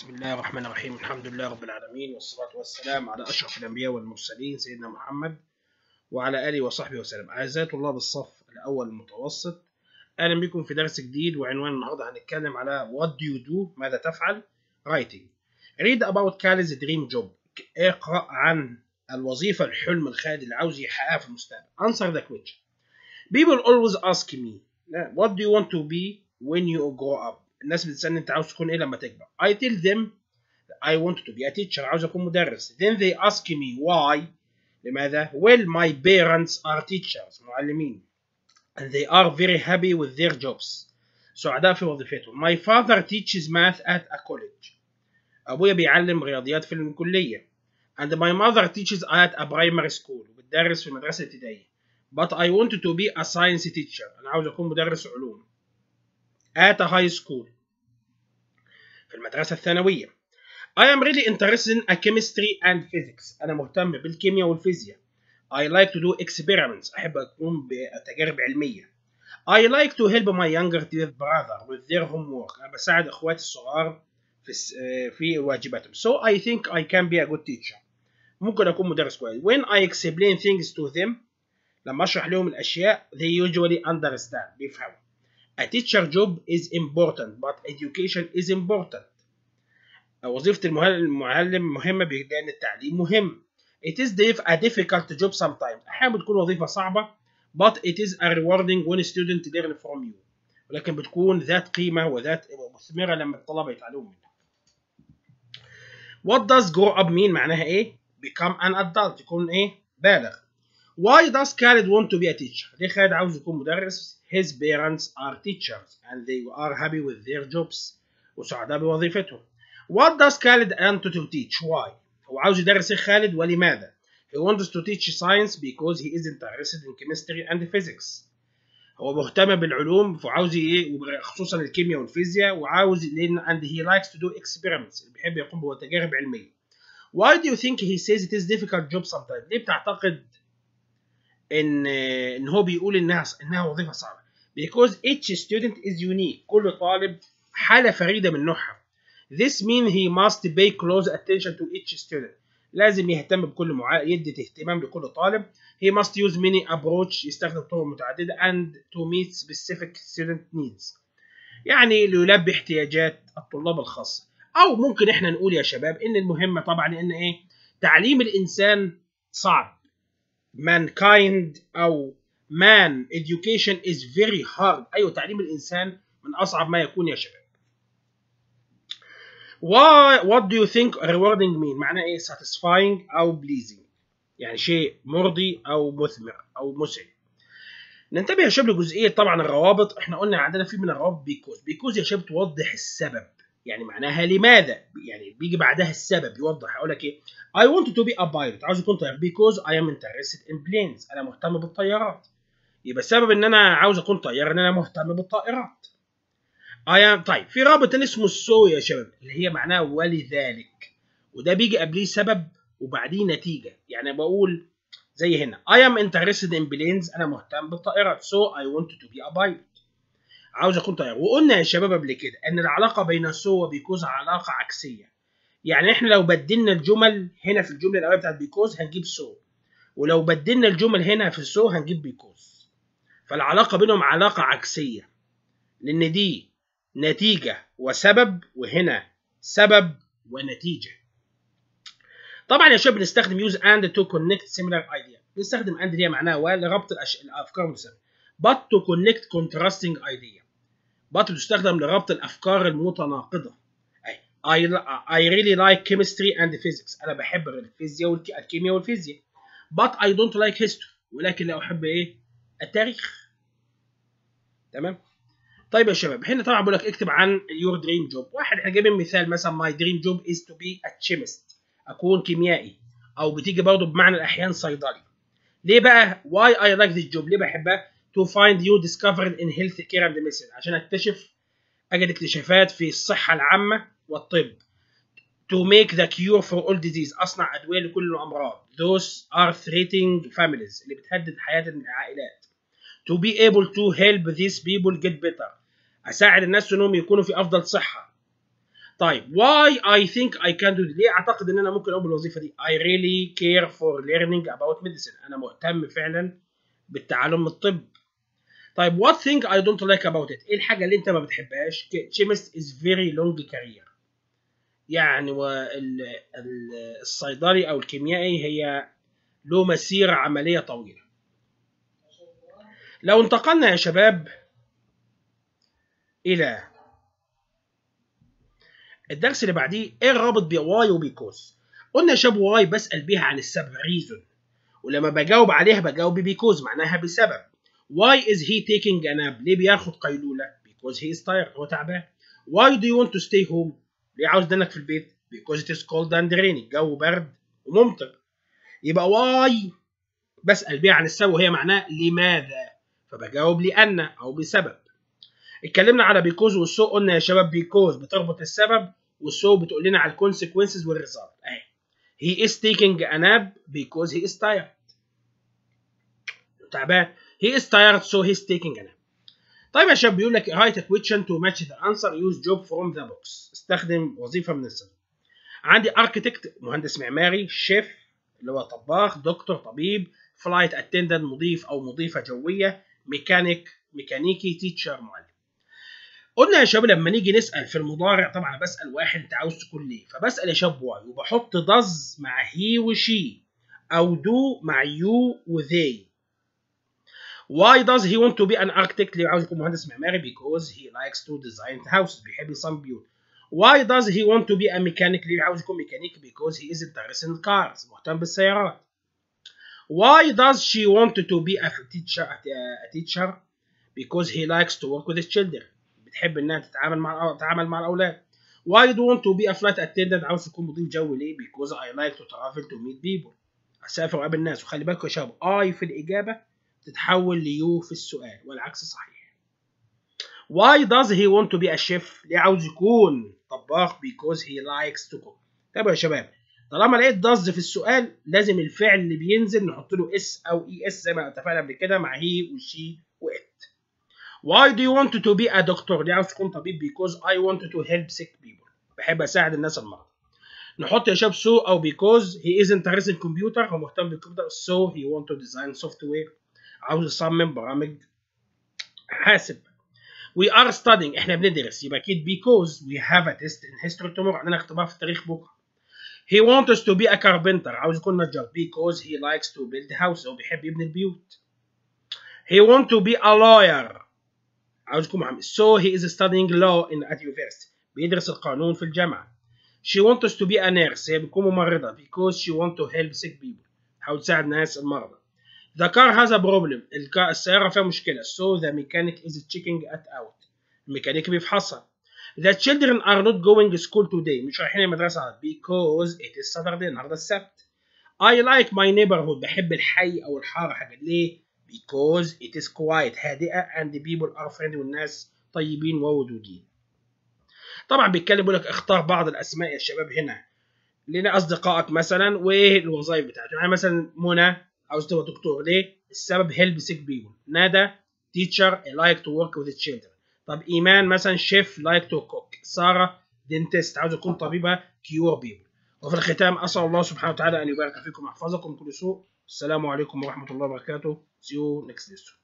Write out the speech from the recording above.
بسم الله الرحمن الرحيم الحمد لله رب العالمين والصلاة والسلام على أشرف الأنبياء والمرسلين سيدنا محمد وعلى آله وصحبه وسلم أعزائي طلاب الصف الأول المتوسط أهلا بكم في درس جديد وعنوان النهاردة هنتكلم على What do you do ماذا تفعل Writing Read about Khalid's dream job اقرأ عن الوظيفة الحلم الخالد اللي عاوز يحققها في المستقبل Answer the question People always ask me What do you want to be when you grow up الناس بتسألني أنت عاوز تكون إيه لما تكبر I tell them I want to be a teacher عاوز أكون مدرس Then they ask me why لماذا Well my parents are teachers معلمين and they are very happy with their jobs سعداء في وظيفتهم My father teaches math at a college أبويا بيعلم رياضيات في الكلية and my mother teaches at a primary school وبتدرس في المدرسة الابتدائية but I want to be a science teacher أنا عاوز أكون مدرس علوم at a high school في المدرسة الثانوية I am really interested in a chemistry and physics أنا مهتم بالكيمياء والفيزياء I like to do experiments أحب أقوم بتجارب علمية I like to help my younger brother with their homework أنا بساعد إخواتي الصغار في في واجباتهم so I think I can be a good teacher ممكن أكون مدرس كويس when I explain things to them لما أشرح لهم الأشياء they usually understand بيفهموا A teacher job is important but education is important. وظيفة المعلم مهمة لأن التعليم مهم. It is a difficult job sometimes. أحيانا بتكون وظيفة صعبة but it is a rewarding when students learn from you. ولكن بتكون ذات قيمة وذات مثمرة لما الطلبة يتعلموا منها. What does grow up mean معناها إيه؟ Become an adult يكون إيه؟ بالغ. Why does Khalid want to be a teacher؟ ليه خالد عاوز يكون مدرس؟ His parents are teachers and they are happy with their jobs وسعداء بوظيفتهم. What does Khalid want to teach? Why? هو عاوز يدرس ايه خالد ولماذا؟ He wants to teach science because he is interested in chemistry and physics. هو مهتم بالعلوم وعاوز ايه خصوصا الكيمياء والفيزياء وعاوز لان and he likes to do experiments بيحب يقوم بتجارب علميه. Why do you think he says it is difficult job sometimes؟ ليه بتعتقد ان ان هو بيقول انها انها وظيفه صعبه؟ because each student is unique كل طالب حالة فريدة من نوعها this means he must pay close attention to each student لازم يهتم بكل معا... يدي اهتمام لكل طالب he must use many approach يستخدم طرق متعددة and to meet specific student needs يعني ليلبي احتياجات الطلاب الخاصة أو ممكن إحنا نقول يا شباب إن المهمة طبعا إن إيه تعليم الإنسان صعب mankind أو man education is very hard ايوه تعليم الانسان من اصعب ما يكون يا شباب why what do you think rewarding mean معناه ايه satisfying او pleasing يعني شيء مرضي او مثمر او مسعد ننتبه يا شباب لجزئيه طبعا الروابط احنا قلنا عندنا في من الروابط بيكوز بيكوز يا شباب توضح السبب يعني معناها لماذا يعني بيجي بعدها السبب يوضح اقول لك ايه I want to be a pilot عاوز اكون طيار because I am interested in planes انا مهتم بالطيارات يبقى السبب ان انا عاوز اكون طيار ان انا مهتم بالطائرات اي طيب في رابط تاني اسمه السو يا شباب اللي هي معناها ولذلك وده بيجي قبليه سبب وبعديه نتيجه يعني بقول زي هنا I am interested in planes انا مهتم بالطائرات so I want to be a pilot عاوز اكون طيار وقلنا يا شباب قبل كده ان العلاقه بين سو وبيكوز علاقه عكسيه يعني احنا لو بدلنا الجمل هنا في الجمله الاوليه بتاعت بيكوز هنجيب سو ولو بدلنا الجمل هنا في السو هنجيب بيكوز فالعلاقة بينهم علاقة عكسية لأن دي نتيجة وسبب وهنا سبب ونتيجة طبعا يا شباب بنستخدم use and to connect similar idea بنستخدم and هي معناها ولربط الأفكار المتساوية but to connect contrasting idea but تستخدم لربط الأفكار المتناقضة I, I really like chemistry and physics أنا بحب الفيزياء والكيمياء والفيزياء but I don't like history ولكن لا أحب إيه التاريخ تمام طيب يا شباب هنا طبعا بقول لك اكتب عن يور دريم جوب واحد احنا جايبين مثال مثلا ماي دريم جوب از تو بي ا تشيمست اكون كيميائي او بتيجي برضه بمعنى الاحيان صيدلي ليه بقى واي اي لايك ذيس جوب ليه بحبها تو فايند يو ديسكفرد ان هيلث كير اند ميديسن عشان اكتشف اجد اكتشافات في الصحه العامه والطب to make the cure for all disease اصنع ادويه لكل الامراض those are threatening families اللي بتهدد حياه العائلات to be able to help these people get better اساعد الناس انهم يكونوا في افضل صحه طيب why I think I can do ليه اعتقد ان انا ممكن اقوم بالوظيفه دي I really care for learning about medicine انا مهتم فعلا بالتعلم الطب طيب what thing I don't like about it ايه الحاجه اللي انت ما بتحبهاش chemist is very long career يعني وال- ال- الصيدلي او الكيميائي هي له مسيره عمليه طويله لو انتقلنا يا شباب الى الدرس اللي بعديه ايه الرابط بين واي وبيكوز قلنا يا شباب واي بسال بيها عن السبب ريزون ولما بجاوب عليها بجاوب بيكوز معناها بسبب why is he taking a nap ليه بياخد قيلوله because he is tired هو تعبان why do you want to stay home ليه عاوز دنك في البيت because it is cold and rainy الجو برد وممطر يبقى why بسال بيها عن السبب وهي معناها لماذا فبجاوب لان او بسبب اتكلمنا على بيكوز والسو قلنا يا شباب بيكوز بتربط السبب والسو بتقول لنا على الكونسيكونسز والريزلت اهي he is taking a nap because he is tired تعبان he is tired so he is taking a nap طيب يا شباب بيقول لك write a question to match the answer use job from the box استخدم وظيفه من السبب عندي architect مهندس معماري شيف اللي هو طباخ دكتور طبيب فلايت اتندنت مضيف او مضيفه جويه ميكانيك ميكانيكي تيتشر معلم قلنا يا شباب لما نيجي نسال في المضارع طبعا بسال واحد انت عاوز تكون ليه فبسال يا شباب واي وبحط does مع هي وشي او do مع يو وذي Why does he want to be an architect؟ ليه عاوز يكون مهندس معماري؟ Because he likes to design houses بيحب يصمم بيوت. Why does he want to be a mechanic؟ ليه عاوز يكون ميكانيكي؟ Because he is interested in cars مهتم بالسيارات. Why does she want to be a teacher a teacher? Because he likes to work with the children. بتحب انها تتعامل مع تتعامل مع الاولاد. Why do you want to be a flight attendant؟ عاوز تكون مضيف جو ليه؟ Because I like to travel to meet people. اسافر واقابل الناس وخلي بالكم يا شباب I في الاجابه تتحول ليو في السؤال والعكس صحيح. Why does he want to be a chef؟ ليه عاوز يكون طباخ؟ Because he likes to cook. طيب يا شباب طالما لقيت does في السؤال لازم الفعل اللي بينزل نحط له اس او اي اس زي ما اتفقنا قبل كده مع هي وشي وات. Why do you want to be a doctor؟ ليه عاوز تكون طبيب؟ Because I want to help sick people. بحب اساعد الناس المرضى. نحط يا شباب so او because he is interested in computer هو مهتم بالكمبيوتر so he want to design software عاوز يصمم برامج حاسب we are studying احنا بندرس يبقى اكيد because we have a test in history tomorrow عندنا اختبار في التاريخ بكره he wants to be a carpenter عاوز يكون نجار because he likes to build house هو بيحب يبني البيوت he want to be a lawyer عاوز يكون محامي so he is studying law in at university بيدرس القانون في الجامعة she wants to be a nurse هي بتكون ممرضة because she want to help sick people تحاول تساعد الناس المرضى The car has a problem. الكا... السيارة فيها مشكلة. So the mechanic is checking it out. الميكانيكي بيفحصها. The children are not going to school today. مش رايحين المدرسة because it is Saturday النهاردة السبت. I like my neighborhood. بحب الحي أو الحارة حاجة ليه؟ Because it is quiet هادئة and the people are friendly والناس طيبين وودودين. طبعا بيتكلم بيقول لك اختار بعض الأسماء يا شباب هنا. لنا أصدقائك مثلا وإيه الوظائف بتاعته. يعني مثلا منى عاوز تبقى دكتور ليه؟ السبب هيلب سيك بيبول ندى تيتشر لايك تو ورك وذ تشيلدرن طب ايمان مثلا شيف لايك تو كوك ساره دنتست عاوز تكون طبيبه كيور بيبول وفي الختام اسال الله سبحانه وتعالى ان يبارك فيكم ويحفظكم كل سوء السلام عليكم ورحمه الله وبركاته see you next lesson